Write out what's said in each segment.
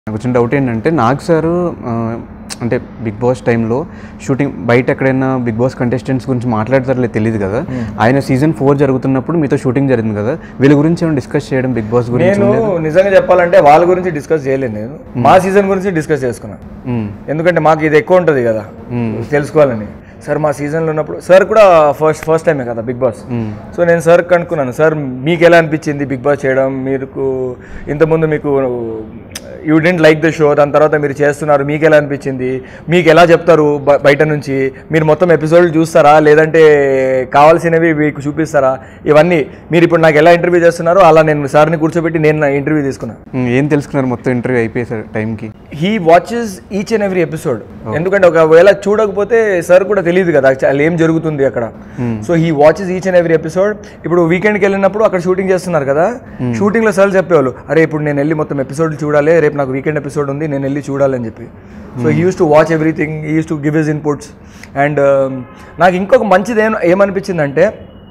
నాకు వచ్చిన డౌట్ ఏంటంటే నాగ్ సారు ఆ, అంటే బిగ్ బాస్ టైంలో షూటింగ్ బయట ఎక్కడైనా బిగ్ బాస్ కంటెస్టెంట్స్ గురించి మాట్లాడతారో లేదు తెలియదు కదా ఆయన సీజన్ ఫోర్ జరుగుతున్నప్పుడు మీతో షూటింగ్ జరిగింది కదా వీళ్ళ గురించి ఏమైనా డిస్కస్ చేయడం బిగ్ బాస్ గురించి నేను నిజంగా చెప్పాలంటే వాళ్ళ గురించి డిస్కస్ చేయలేదు నేను మా సీజన్ గురించి డిస్కస్ చేసుకున్నాను మ్మ్. ఎందుకంటే మాకు ఇది ఎక్కువ ఉంటుంది కదా తెలుసుకోవాలని సార్ మా సీజన్లో ఉన్నప్పుడు సార్ కూడా ఫస్ట్ ఫస్ట్ టైమే కదా బిగ్ బాస్ సో నేను సార్ కనుక్కున్నాను సార్ మీకు ఎలా అనిపించింది బిగ్ బాస్ చేయడం మీకు ఇంతకుముందు మీకు you didn't like the show దాని తర్వాత మీరు చేస్తున్నారు మీకు ఎలా అనిపించింది మీకు ఎలా చెప్తారు బ- బయట నుంచి మీరు మొత్తం ఎపిసోడ్ చూస్తారా లేదంటే కావాల్సినవి మీకు చూపిస్తారా ఇవన్నీ మీరు ఇప్పుడు నాకు ఎలా ఇంటర్వ్యూ చేస్తున్నారో అలా నేను సార్ని కూర్చోబెట్టి నేను నా ఇంటర్వ్యూ తీసుకున్నాను మ్మ్. ఏం తెలుసుకున్నారు మొత్తం ఇంటర్వ్యూ అయిపోయేసారు టైంకి he watches each and every episode ఎందుకంటే ఒకవేళ చూడకపోతే సార్ కూడా తెలియదు కదా అసలు ఏం జరుగుతుంది అక్కడ so he watches each and every episode ఇప్పుడు వీకెండ్కి వెళ్ళినప్పుడు అక్కడ షూటింగ్ చేస్తున్నారు కదా షూటింగ్ లో సార్ చెప్పేవాళ్ళు అరే ఇప్పుడు నేను వెళ్ళి మొత్తం ఎపిసోడ్ చూడాలి రేపు నాకు వీకెండ్ ఎపిసోడ్ ఉంది నేను వెళ్ళి చూడాలి అని చెప్పి so he used to watch everything he used to give his inputs and నాకు ఇంకొక మంచిది ఏం ఏమనిపించిందంటే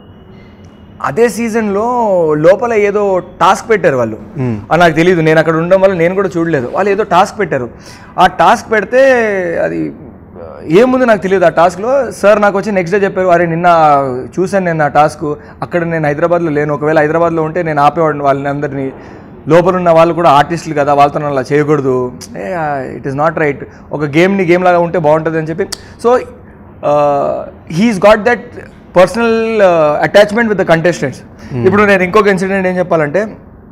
అదే సీజన్లో లోపల ఏదో టాస్క్ పెట్టారు వాళ్ళు అది నాకు తెలియదు నేను అక్కడ ఉండడం వల్ల నేను కూడా చూడలేదు వాళ్ళు ఏదో టాస్క్ పెట్టారు ఆ టాస్క్ పెడితే అది ఆ, ఏముంది నాకు తెలియదు ఆ టాస్క్లో సార్ నాకు వచ్చి నెక్స్ట్ డే చెప్పారు అరే నిన్న చూశాను నేను ఆ టాస్క్ అక్కడ నేను హైదరాబాద్లో లేను ఒకవేళ హైదరాబాద్లో ఉంటే నేను ఆపేవాడిని వాళ్ళని అందరినీ లోపల ఉన్న వాళ్ళు కూడా ఆర్టిస్టులు కదా వాళ్ళతో అలా చేయకూడదు ఇట్ ఈస్ నాట్ రైట్ ఒక గేమ్ని గేమ్ లాగా ఉంటే బాగుంటుంది అని చెప్పి so he's got that personal attachment with the contestants ఇప్పుడు నేను ఇంకొక ఇన్సిడెంట్ ఏం చెప్పాలంటే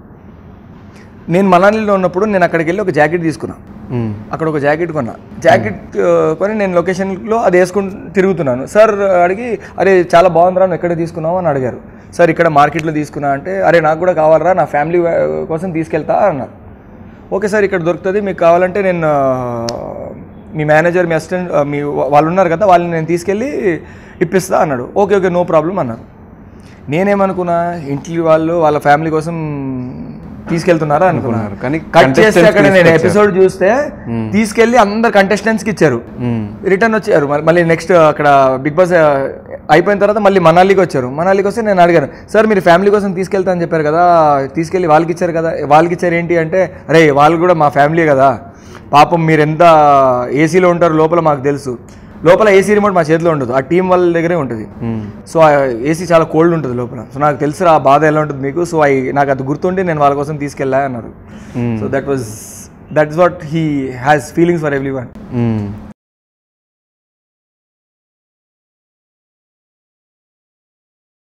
నేను మనాలిలో ఉన్నప్పుడు నేను అక్కడికి వెళ్ళి ఒక జాకెట్ తీసుకున్నా మ్మ్. అక్కడ ఒక జాకెట్ కొన్నా జాకెట్ ఆ, కొని నేను లొకేషన్లో అది వేసుకుని తిరుగుతున్నాను సార్ అడిగి అరే చాలా బాగుందిరా నువ్వు ఎక్కడ తీసుకున్నావు అని అడిగారు సార్ ఇక్కడ మార్కెట్లో తీసుకున్నా అంటే అరే నాకు కూడా కావాలరా నా ఫ్యామిలీ కోసం తీసుకెళ్తా అన్నారు ఓకే సార్ ఇక్కడ దొరుకుతుంది మీకు కావాలంటే నేను ఆ, మీ మేనేజర్ మీ అసిస్టెంట్ ఆ, మీ వాళ్ళు ఉన్నారు కదా వాళ్ళని నేను తీసుకెళ్ళి ఇప్పిస్తా అన్నాడు ఓకే ఓకే నో ప్రాబ్లం అన్నారు నేనేమనుకున్నా ఇంటి వాళ్ళు వాళ్ళ ఫ్యామిలీ కోసం తీసుకెళ్తున్నారా అనుకున్నారు కానీ కట్ చేస్తే contestants అక్కడ నేను తీసుకొచ్చారు. ఎపిసోడ్ చూస్తే తీసుకెళ్లి అందరు కంటెస్టెంట్స్ కి ఇచ్చారు మ్మ్. రిటర్న్ వచ్చారు మళ్ళీ- మళ్ళీ నెక్స్ట్ అక్కడ బిగ్ బాస్ ఆ, అయిపోయిన తర్వాత మళ్ళీ మనాలికి వచ్చారు మనాలికి వస్తే నేను అడిగాను సార్ మీరు ఫ్యామిలీ కోసం తీసుకెళ్తా అని చెప్పారు కదా తీసుకెళ్ళి వాళ్ళకి ఇచ్చారు కదా వాళ్ళకి ఇచ్చారు ఏంటి అంటే అరే వాళ్ళు కూడా మా ఫ్యామిలీ కదా పాపం మీరు ఎంత ఏసీలో ఉంటారు లోపల మాకు తెలుసు లోపల ఏసీ రిమోట్ మా చేతిలో ఉండదు ఆ టీం వాళ్ళ దగ్గరే ఉంటుంది మ్మ్. సో ఆ ఏసీ చాలా కోల్డ్ ఉంటుంది లోపల సో నాకు తెలుసు ఆ బాధ ఎలా ఉంటుంది మీకు సో ఐ నాకు అది గుర్తుండి నేను వాళ్ళ కోసం తీసుకెళ్ళా అన్నారు hmm. So that was that's what he has feelings for every one hmm.